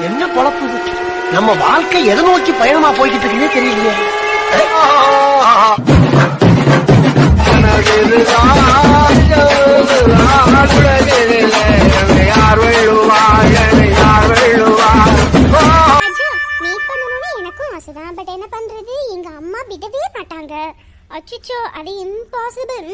என்ன பொழப்பு இது? நம்ம வாழ்க்கை எதை நோக்கி பயணமா போய்கிட்டு இருக்குன்னே தெரியலையே ராஜா மீட் பண்ணணும்னு எனக்கும் ஆசைதான் பட் என்ன பண்றது எங்க அம்மா விடவே மாட்டாங்க அச்சச்சோ அது இம்பாசிபிள்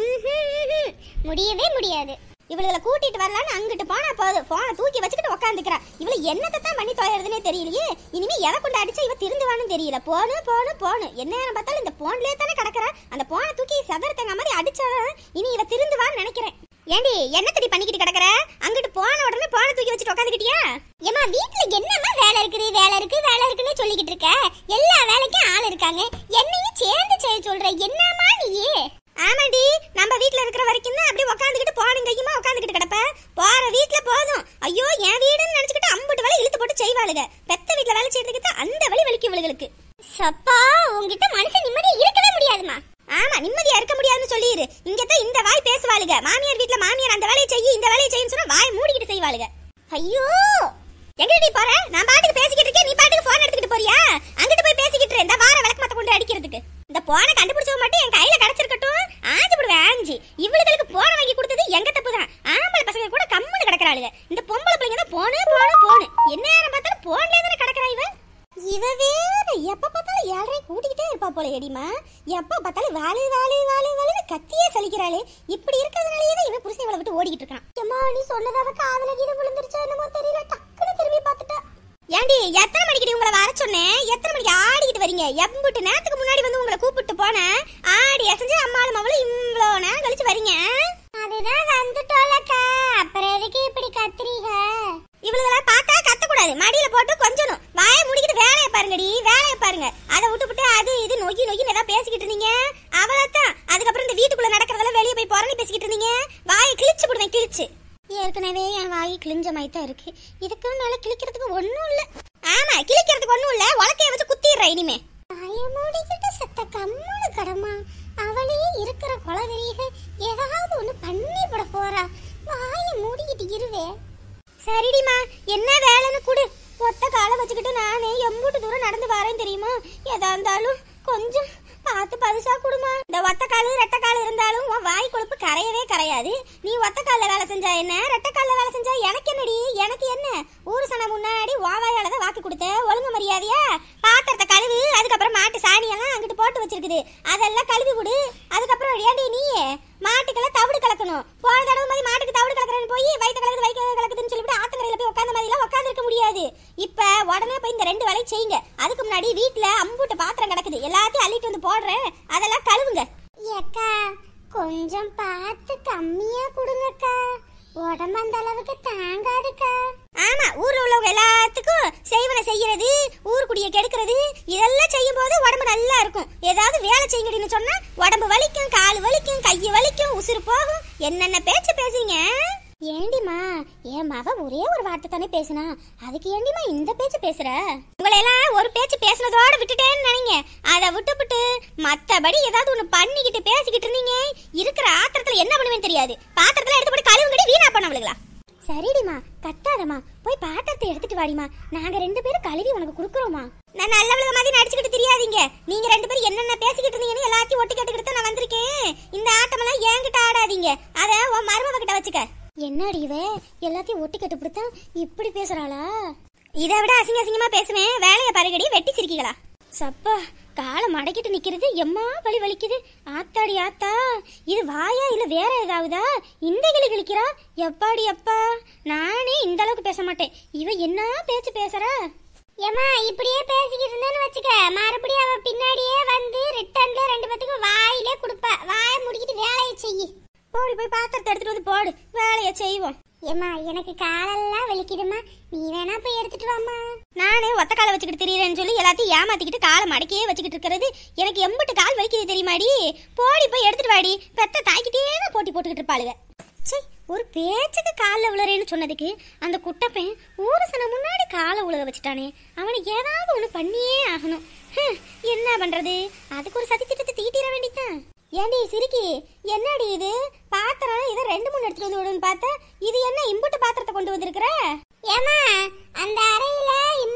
முடியவே முடியாது இவளுகளை கூட்டிட்டு வரலான்னு அங்கிட்டு போனா போதும் போனை தூக்கி வச்சுக்கிட்டு உட்காந்துக்கிறா இவளு என்னத்தை தான் பண்ணி தொலைறதுனே தெரியலையே இனிமே எதை கொண்டு அடிச்சா இவ திருந்துவான்னு தெரியல போனு போனு போனு என்ன நேரம் பார்த்தாலும் இந்த போன்லயே தானே கிடக்குறா அந்த போனை தூக்கி சதற தங்க மாதிரி அடிச்சா இனி இவ திருந்துவான்னு நினைக்கிறேன் ஏண்டி என்ன தடி பண்ணிக்கிட்டு கிடக்குற அங்கிட்டு போன உடனே போனை தூக்கி வச்சுட்டு உட்காந்துக்கிட்டியா ஏமா வீட்ல என்னம்மா வேலை இருக்குது வேலை இருக்கு வேலை இருக்குன்னு சொல்லிக்கிட்டு இருக்க எல்லா வேலைக்கும் ஆள் இருக்காங்க என்னையும் சேர்ந்து செய்ய சொல்ற என்னம்மா நீ ஆமாடி நம்ம வீட்ல இருக்கிற வரைக்கும் தான் அப்படியே உட்காந்துக்கிட்டு போனும் கையுமா உட்காந்துக்கிட்டு கிடப்ப போற வீட்ல போதும் ஐயோ என் வீடுன்னு நினைச்சுக்கிட்டு அம்புட்டு வேலை இழுத்து போட்டு செய்வாளுங்க பெத்த வீட்ல வேலை செய்யறதுக்கு தான் அந்த வழி வலிக்கும் இவளுகளுக்கு சப்பா உங்ககிட்ட மனுஷன் நிம்மதியா இருக்கவே முடியாதுமா ஆமா நிம்மதியா இருக்க முடியாதுன்னு சொல்லிரு இங்க தான் இந்த வாய் பேசுவாளுங்க மாமியார் வீட்ல மாமியார் அந்த வேலையை செய்யி இந்த வேலையை செய்யுன்னு சொன்னா வாய் மூடிக்கிட்டு செய்வாளுங்க ஐயோ எங்க நீ போற நான் பாட்டுக்கு பேசிக்கிட்டு இருக்கேன் நீ பாட்டுக்கு போன் எடுத்துக்கிட்டு போறியா அங்கிட்டு போய் பேசிக்கிட்டு இருந்த வார விளக்கு மத்த கொண்டு அடிக்கிறதுக்கு இந்த போனை கண்டுபிடிச்சவ மட்டும் என் கையில கிடைச்சிருக்கட்டும் ஆஞ்சு விடுவேன் ஆஞ்சு இவளுகளுக்கு போனை வாங்கி கொடுத்தது எங்க தப்பு தான் ஆம்பளை பசங்க கூட கம்முன்னு கிடக்குறாளுங்க இந்த பொம்பளை பிள்ளைங்க தான் போனே போனே போனு என்ன நேரம் பார்த்தாலும் போன்லயே தானே கிடக்குறா இவ இவ வேற எப்ப பார்த்தாலும் ஏழரை கூட்டிக்கிட்டே இருப்பா போல எடிமா எப்ப பார்த்தாலும் வேலை வேலை வேலை வேலை கத்தியே சலிக்கிறாளே இப்படி இருக்கிறதுனாலயே தான் இவன் புருஷன் இவளை விட்டு ஓடிக்கிட்டு இருக்கான் அம்மா நீ சொன்னதாக காதல கீது விழுந்துருச்சா என்னமோ தெரியல டக்குனு திரும்பி பார்த்துட்டா ஏண்டி எத்தனை மணிக்கு உங்களை வர சொன்னேன் எத்தனை மணிக்கு ஆடிக்கிட்டு வரீங்க எம்புட்டு நேரத்துக்கு முன்னாடி வந்து உங்களை கூப்பிட்டு போனேன் ஆடி அசைஞ்சு அம்மாளும் அவளும் இவ்வளோ நேரம் கழிச்சு வரீங்க அதுதான் வந்துட்டோலக்கா அப்புறம் எதுக்கு இப்படி கத்துறீங்க இவளுகளை பார்த்தா கத்தக்கூடாது மடியில போட்டு கொஞ்சணும் வாயை முடிக்கிட்டு வேலையை பாருங்கடி வேலையை பாருங்க அதை விட்டுப்புட்டு அது இது நொய்யி நொய்யின்னு ஏதாவது பேசிக்கிட்டு இருந்தீங்க அவ்வளோதான் அதுக்கப்புறம் இந்த வீட்டுக்குள்ள நடக்கிறதெல்லாம் வெளியே போய் புறணி பேசிக்கிட்டு இருந்தீங்க வாயை கிழிச்சு விடுவேன் கிழிச்சு ஏற்கனவே என் வாய் கிழிஞ்ச மாதிரி தான் இருக்கு இதுக்கு மேல கிழிக்கிறதுக்கு ஒண்ணும் இல்ல ஆமா கிழிக்கிறதுக்கு ஒண்ணும் இல்ல உலக்கைய வச்சு குத்திடுற இனிமே வாய மூடிக்கிட்டு செத்த கம்முனு கடமா அவளே இருக்கிற குலவெறிக ஏதாவது ஒண்ணு பண்ணி போட போறா வாய மூடிக்கிட்டு இருவே சரிடிமா என்ன வேலைன்னு கொடு ஒத்த காலை வச்சுக்கிட்டு நானே எம்பூட்டு தூரம் நடந்து வரேன் தெரியுமா எதா இருந்தாலும் கொஞ்சம் பார்த்து பதுசா கொடுமா இந்த ஒத்த காலு ரெட்ட காலு இருந்தாலும் உன் வாய் கொழுப்பு கரையவே கரையாது நீ ஒத்த கால்ல வேலை செஞ்சா என்ன ரெட்ட கால்ல வேலை செஞ்சா எனக்கு என்னடி எனக்கு என்ன ஊரு சன முன்னாடி வாவாயால தான் வாக்கு கொடுத்த ஒழுங்கு மரியாதையா பாத்திரத்தை கழுவு அதுக்கப்புறம் மாட்டு சாணியெல்லாம் அங்கிட்டு போட்டு வச்சிருக்குது அதெல்லாம் கழுவி விடு அதுக்கப்புறம் ஏண்டி நீ மாட்டுக்கெல்லாம் தவிடு கலக்கணும் போன தடவை மாதிரி மாட்டுக்கு தவிடு கலக்குறேன்னு போய் வயிற்று கலக்குது வயிற்று கலக்குதுன்னு சொல்லிட்டு ஆத்தங்கரையில போய் உட்காந்த மாதிரிலாம் உட்காந்துருக்க முடியாது இப்ப உடனே போய் இந்த ரெண்டு வேலையும் செய்யுங்க அதுக்கு முன்னாடி வீட்ல அம்புட்டு பாத்திரம் கிடக்குது எல்லாத்தையும் அள்ளிட்டு வந்து போடுறேன் அதெல்லாம் கழுவுங்க ஏக்கா கொஞ்சம் பார்த்து கம்மியா கொடுங்கக்கா உடம்பு அந்த அளவுக்கு தாங்காதுக்கா ஆமா ஊர்ல உள்ளவங்க எல்லாத்துக்கும் செய்வன செய்யறது ஊருக்குடிய கெடுக்கிறது இதெல்லாம் செய்யும் போது உடம்பு நல்லா இருக்கும் ஏதாவது வேலை செய்யுங்கடின்னு சொன்னா உடம்பு வலிக்கும் கால் வலிக்கும் கை வலிக்கும் உசுறு போகும் என்னென்ன பேச்சு பேசுறீங்க ஏண்டிமா என் மக ஒரே ஒரு வார்த்தை தானே பேசுனா அதுக்கு ஏண்டிமா இந்த பேச்சு பேசுற உங்களை எல்லாம் ஒரு பேச்சு பேசுனதோட விட்டுட்டேன்னு நினைங்க அதை விட்டுப்புட்டு மத்தபடி ஏதாவது ஒண்ணு பண்ணிக்கிட்டு பேசிக்கிட்டு இருந்தீங்க இருக்கிற ஆத்திரத்துல என்ன பண்ணுவேன்னு தெரியாது பாத்திரத்துல எடுத்து போட்டு கழுவுங்கடி வீணா பண்ணவளுங்களா சரிடிமா கத்தாதம்மா போய் பாத்திரத்தை எடுத்துட்டு வாடிமா நாங்க ரெண்டு பேரும் கழுவி உனக்கு குடுக்குறோமா நான் நல்லவளுக மாதிரி நடிச்சுக்கிட்டு தெரியாதீங்க நீங்க ரெண்டு பேரும் என்னென்ன பேசிக்கிட்டு இருந்தீங்கன்னு எல்லாத்தையும் ஒட்டி கேட்டுக்கிட்டு தான் நான் வந்திருக்கேன் இந்த ஆட்டமெல்லாம் என்கிட்ட ஆடாதீங்க அத உன் மருமக கிட்ட வச்சுக்க என்னடி இவ எல்லாத்தையும் ஒட்டி கேட்டு பிடித்தா இப்படி பேசுறாளா இதை விட அசிங்க அசிங்கமா பேசுவேன் வேலையை பாருங்கடி வெட்டி சிரிக்கீங்களா சப்பா காலை மடக்கிட்டு நிக்கிறது எம்மா வலி வலிக்குது ஆத்தாடி ஆத்தா இது வாயா இல்ல வேற ஏதாவதா இந்த கிளி கிழிக்கிறா எப்பாடி அப்பா நானே இந்த அளவுக்கு பேச மாட்டேன் இவ என்ன பேச்சு பேசுறா ஏமா இப்படியே பேசிக்கிட்டு இருந்தேன்னு வச்சுக்க மறுபடியும் அவ பின்னாடியே வந்து ரிட்டர்ன்ல ரெண்டு பேத்துக்கும் வாயிலே கொடுப்பா வாயை முடிக்கிட்டு வேலையை செய்யி போடி போய் பாத்திரத்தை எடுத்துட்டு வந்து போடு வேலையை செய்வோம் ஏமா எனக்கு காலெல்லாம் வலிக்குதுமா நீ வேணா போய் எடுத்துட்டு வாமா நானே ஒத்த காலை வச்சுக்கிட்டு திரியறேன்னு சொல்லி எல்லாத்தையும் ஏமாத்திக்கிட்டு காலை மடக்கியே வச்சுக்கிட்டு இருக்கிறது எனக்கு எம்பட்டு கால் வலிக்குது தெரியுமாடி போடி போய் எடுத்துட்டு வாடி பெத்த தாய்க்கிட்டே தான் போட்டி போட்டுக்கிட்டு இருப்பாளுங்க சே ஒரு பேச்சுக்கு காலில் விழுறேன்னு சொன்னதுக்கு அந்த குட்டப்பன் ஊரு சன முன்னாடி காலை உழுக வச்சுட்டானே அவனுக்கு ஏதாவது ஒன்று பண்ணியே ஆகணும் ஹம், என்ன பண்றது அதுக்கு ஒரு சதி திட்டத்தை தீட்டிட வேண்டியதான் ஏண்டி சிரிக்கி என்னடி இது பாத்திரம் இதை ரெண்டு மூணு எடுத்துட்டு வந்து விடுன்னு பார்த்தா இது என்ன இம்புட்டு பாத்திரத்தை கொண்டு வந்திருக்கிற ஏமா அந்த அறையில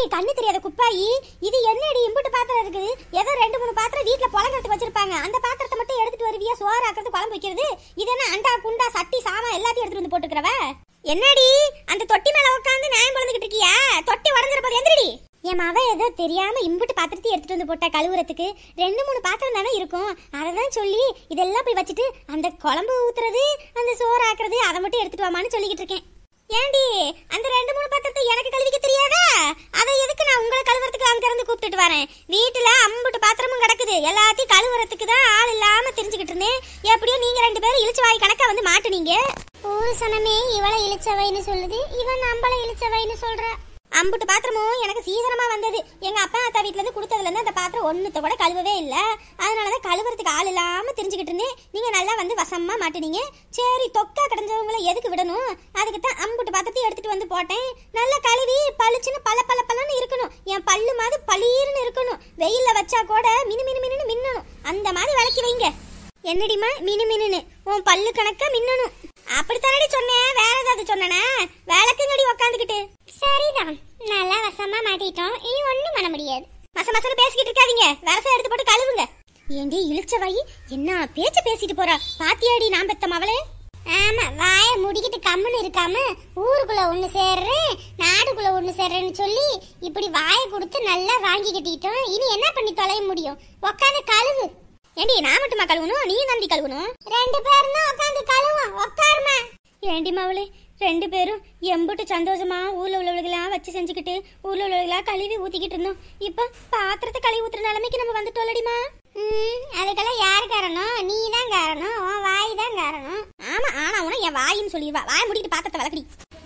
ஏண்டி கண்ணு தெரியாத குப்பாயி இது என்னடி இம்புட்டு பாத்திரம் இருக்குது ஏதோ ரெண்டு மூணு பாத்திரம் வீட்ல புழங்கறதுக்கு வச்சிருப்பாங்க அந்த பாத்திரத்தை மட்டும் எடுத்துட்டு வருவியா சோறு ஆக்குறது குழம்பு வைக்கிறது இது என்ன அண்டா குண்டா சட்டி சாமான் எல்லாத்தையும் எடுத்துட்டு வந்து போட்டுக்கிறவ என்னடி அந்த தொட்டி மேல உட்காந்து நியாயம் பொழுதுகிட்டு இருக்கியா தொட்டி உடஞ்சிர போது எந்திரடி என் மவ ஏதோ தெரியாம இம்புட்டு பாத்திரத்தை எடுத்துட்டு வந்து போட்டா கழுவுறதுக்கு ரெண்டு மூணு பாத்திரம் தானே இருக்கும் அதை தான் சொல்லி இதெல்லாம் போய் வச்சுட்டு அந்த குழம்பு ஊத்துறது அந்த சோறு ஆக்குறது அதை மட்டும் எடுத்துட்டு வாமான்னு சொல்லிக்கிட்டு இருக்கேன் ஏண்டி அந்த ரெண்டு மூணு பாத்திரத்தை எனக்கு கழுவிக்க தெரியாதா அதை எதுக்கு நான் உங்களை கழுவுறதுக்கு அங்க இருந்து கூப்பிட்டுட்டு வரேன் வீட்டுல அம்புட்டு பாத்திரமும் கிடக்குது எல்லாத்தையும் கழுவுறதுக்கு தான் ஆள் இல்லாம தெரிஞ்சுக்கிட்டு இருந்தேன் எப்படியோ நீங்க ரெண்டு பேரும் இழிச்சு வாய் கணக்கா வந்து மாட்டுனீங்க ஒரு சனமே இவளை இழிச்சவைன்னு சொல்லுது இவன் நம்மள இழிச்சவைன்னு சொல்ற அம்புட்டு பாத்திரமும் எனக்கு சீக்கிரமா வந்தது எங்க அப்பா அத்தா வீட்ல இருந்து கொடுத்ததுல இருந்து அந்த பாத்திரம் ஒண்ணுத்த கூட கழுவவே இல்ல அதனாலதான் கழுவுறதுக்கு ஆள் இல்லாம தெரிஞ்சுக்கிட்டு இருந்தேன் நீங்க நல்லா வந்து வசமா மாட்டினீங்க சரி தொக்கா கிடஞ்சவங்கள எதுக்கு விடணும் அதுக்கு தான் அம்புட்டு பாத்திரத்தை எடுத்துட்டு வந்து போட்டேன் நல்லா கழுவி பளிச்சுன்னு பல பல பலன்னு இருக்கணும் என் பல்லு மாதிரி பளீர்னு இருக்கணும் வெயில்ல வச்சா கூட மினு மினு மினுன்னு மின்னணும் அந்த மாதிரி விளக்கி வைங்க என்னடிமா மினு மினுன்னு உன் பல்லு கணக்கா மின்னணும் அப்படித்தானடி சொன்னேன் வேற ஏதாவது சொன்னனா விளக்குங்கடி உக்காந்துக்கிட்டு சரிதான் நல்லா வசமா மாட்டிட்டோம் இனி ஒண்ணும் பண்ண முடியாது மச மசன பேசிக்கிட்டு இருக்காதீங்க வரச எடுத்து போட்டு கழுவுங்க ஏண்டி இழுச்சவாயி என்ன பேச்சு பேசிட்டு போறா பாத்தியாடி நான் பெத்த மவளே ஆமா வாய முடிக்கிட்டு கம்முன்னு இருக்காம ஊருக்குள்ள ஒண்ணு சேர்றேன் நாடுக்குள்ள ஒண்ணு சேர்றேன்னு சொல்லி இப்படி வாயை கொடுத்து நல்லா வாங்கி கட்டிட்டோம் இனி என்ன பண்ணி தொலைய முடியும் உட்காந்து கழுவு ஏண்டி நான் மட்டுமா கழுவணும் நீ தாண்டி கழுவணும் ரெண்டு பேரும் தான் உட்காந்து கழுவோம் உட்காருமா ஏண்டி மவளே ரெண்டு பேரும் எம்புட்டு சந்தோஷமா ஊர்ல உள்ளவர்களெல்லாம் வச்சு செஞ்சுக்கிட்டு ஊர்ல உள்ளவர்களா கழுவி ஊத்திக்கிட்டு இருந்தோம் இப்ப பாத்திரத்தை கழுவி ஊத்துற நிலைமைக்கு நம்ம வந்துட்டோம்லடிமா அதுக்கெல்லாம் யார் காரணம் நீ தான் காரணம் உன் வாய் தான் காரணம் ஆமா ஆனா உன என் வாயின்னு சொல்லிடுவா வாய் முடிக்கிட்டு பாத்திரத்தை வளர்க்கடி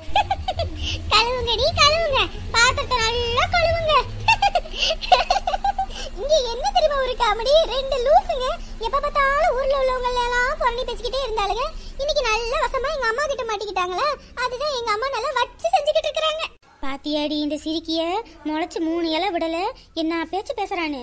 கழுவுங்கடி கழுவுங்க பாத்திரத்தை நல்லா கழுவுங்க இங்க என்ன தெரியுமா ஒரு காமெடி ரெண்டு லூசுங்க எப்ப பார்த்தாலும் ஊர்ல உள்ளவங்க எல்லாம் புரணி பேசிக்கிட்டே இருந்தாளுங்க இன்னைக்கு நல்ல வசமா எங்க அம்மா கிட்ட மாட்டிக்கிட்டாங்களா அதுதான் எங்க அம்மா நல்லா வச்சு செஞ்சுக்கிட்டு இருக்காங்க பாத்தியாடி இந்த சிரிக்கிய முளைச்சு மூணு இலை விடல என்ன பேச்சு பேசுறானு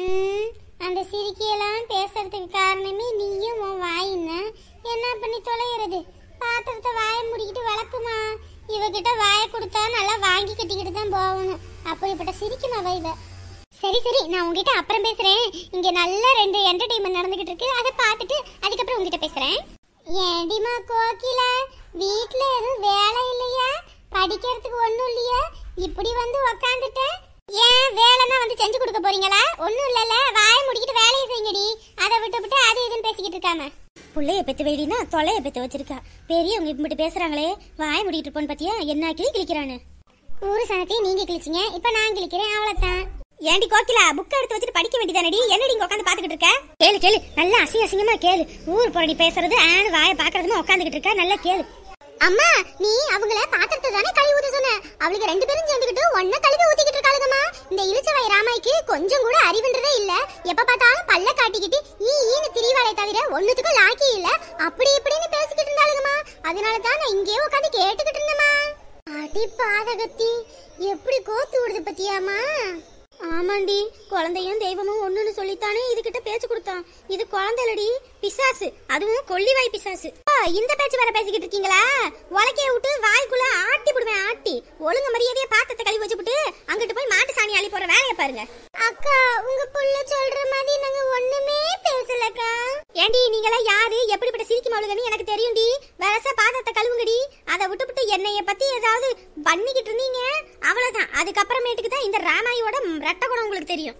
அந்த சிரிக்கியெல்லாம் பேசுறதுக்கு காரணமே நீயும் உன் வாயும் தான் என்ன பண்ணி தொலைகிறது பாத்திரத்தை வாயை முடிக்கிட்டு வளர்க்குமா இவகிட்ட வாயை கொடுத்தா நல்லா வாங்கி கட்டிக்கிட்டு தான் போகணும் அப்படிப்பட்ட சிரிக்குமா இவ சரி சரி நான் உங்ககிட்ட அப்புறம் பேசுறேன் இங்க நல்ல ரெண்டு என்டர்டைன்மெண்ட் நடந்துகிட்டு இருக்கு அதை பார்த்துட்டு அதுக்கப்புறம் உங்ககிட்ட பேசுறேன் ஏண்டிமா கோகில வீட்ல எதுவும் வேலை இல்லையா படிக்கிறதுக்கு ஒண்ணும் இல்லையா இப்படி வந்து உக்காந்துட்டேன் ஏன் வேலைன்னா வந்து செஞ்சு கொடுக்க போறீங்களா ஒண்ணும் இல்லல வாய முடிக்கிட்டு வேலையை செய்யுங்கடி அதை விட்டு விட்டு அது இதுன்னு பேசிக்கிட்டு இருக்காம புள்ளைய பெத்து வைடினா தொலைய பெத்து வச்சிருக்கா பெரியவங்க இப்படி பேசுறாங்களே வாய முடிக்கிட்டு இருப்போன்னு பாத்தியா என்ன கிளி கிளிக்கிறானு ஊரு சனத்தையும் நீங்க கிழிச்சிங்க இப்ப நான் கிழிக்கிறேன் அவ்வளவுதான் ஏண்டி கோக்கிலா புக் எடுத்து வச்சுட்டு படிக்க வேண்டியதானடி என்னடி இங்க உட்காந்து பாத்துக்கிட்டு இருக்க கேளு கேளு நல்லா அசிங்க அசிங்கமா கேளு ஊர் புறடி பேசுறது ஆனு வாய பாக்குறதுன்னு உட்காந்துக்கிட்டு இருக்க நல்லா கேளு அம்மா நீ அவங்கள பாத்திரத்தை தானே கழுவி ஊத்த சொன்ன அவளுக்கு ரெண்டு பேரும் சேர்ந்துக்கிட்டு ஒன்ன கழுவி ஊத்திக்கிட்டு இருக்காளுங்கம்மா இந்த இளிச்சவாய் ராமாய்க்கு கொஞ்சம் கூட அறிவுன்றதே இல்ல எப்ப பார்த்தாலும் பல்ல காட்டிக்கிட்டு ஈ ஈனு திரிவாளை தவிர ஒண்ணுத்துக்கும் லாக்கி இல்ல அப்படி இப்படின்னு பேசிக்கிட்டு இருந்தாளுங்கம்மா அதனால தான் நான் இங்கேயே உட்காந்து கேட்டுக்கிட்டு இருந்தேம்மா அடி பாதகத்தி எப்படி கோத்து விடுது பத்தியாமா ஆமாண்டி குழந்தையும் தெய்வமும் ஒண்ணுன்னு சொல்லித்தானே இதுகிட்ட பேச்சு கொடுத்தான் இது குழந்தைலடி பிசாசு அதுவும் கொல்லிவாய் பிசாசு ஆ, இந்த பேச்சு வேற பேசிக்கிட்டு இருக்கீங்களா உலக்கைய விட்டு வாய்க்குள்ள ஆட்டி போடுவேன் ஆட்டி ஒழுங்க மரியாதையா பாத்திரத்தை கழுவி வச்சுப்புட்டு அங்கிட்டு போய் மாட்டு சாணி அள்ளி போற வேலையை பாருங்க அக்கா உங்க புள்ள சொல்ற மாதிரி நாங்க ஒண்ணுமே பேசலக்கா ஏண்டி நீங்களா யாரு எப்படிப்பட்ட சிரிக்கு மாவுளுங்கன்னு எனக்கு தெரியும்டி வரச பாத்திரத்தை கழுவுங்கடி அதை விட்டுப்புட்டு என்னைய பத்தி ஏதாவது பண்ணிக்கிட்டு இருந்தீங்க அவ்வளவுதான் அதுக்கப்புறமேட்டுக்கு தான் இந்த ராமாயோட ரெட்ட குணம் உங்களுக்கு தெரியும்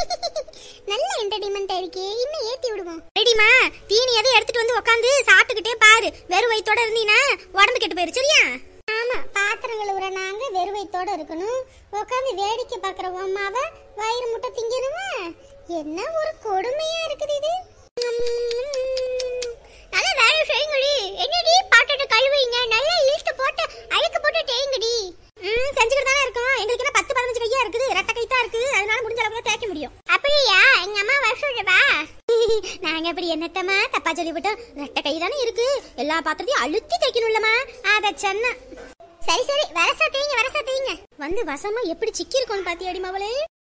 நல்ல என்டர்டைன்மெண்ட் இருக்கே இன்னும் ஏத்தி விடுவோம் ரெடிமா தீனி எதை எடுத்துட்டு வந்து உட்காந்து சாப்பிட்டுக்கிட்டே பாரு வெறும் வயித்தோட இருந்தீனா உடம்பு கெட்டு போயிரு சரியா ஆமா பாத்திரங்கள் உர நாங்க வெறும் வயித்தோட இருக்கணும் உட்காந்து வேடிக்கை பாக்குற அம்மாவை வயிறு முட்டை திங்கணுமா என்ன ஒரு கொடுமையா இருக்குது இது நல்லா வேலை செய்யுங்கடி என்னடி பாட்டோட கழுவுங்க நல்லா இழுத்து போட்டு அழுக்கு போட்டு தேய்ங்கடி ம் செஞ்சுக்கிட்டு தானே இருக்கோம் எங்களுக்கு என்ன பத்து பதினஞ்சு கையா இருக்குது ரெட்டை கைத்தா இருக்குது அதனால முடிஞ்ச அளவுக்கு தான் தேய்க்க முடியும் அப்படியா எங்க அம்மா வருஷம் நாங்க அப்படி என்னத்தம்மா தப்பா சொல்லிவிட்டோம் ரெட்டை கை தானே இருக்கு எல்லா பாத்திரத்தையும் அழுத்தி தைக்கணும்லமா அத சென்ன சரி சரி வரசா தேய்ங்க வரசா தேய்ங்க வந்து வசமா எப்படி சிக்கி இருக்கோன்னு பாத்தியாடி மவளே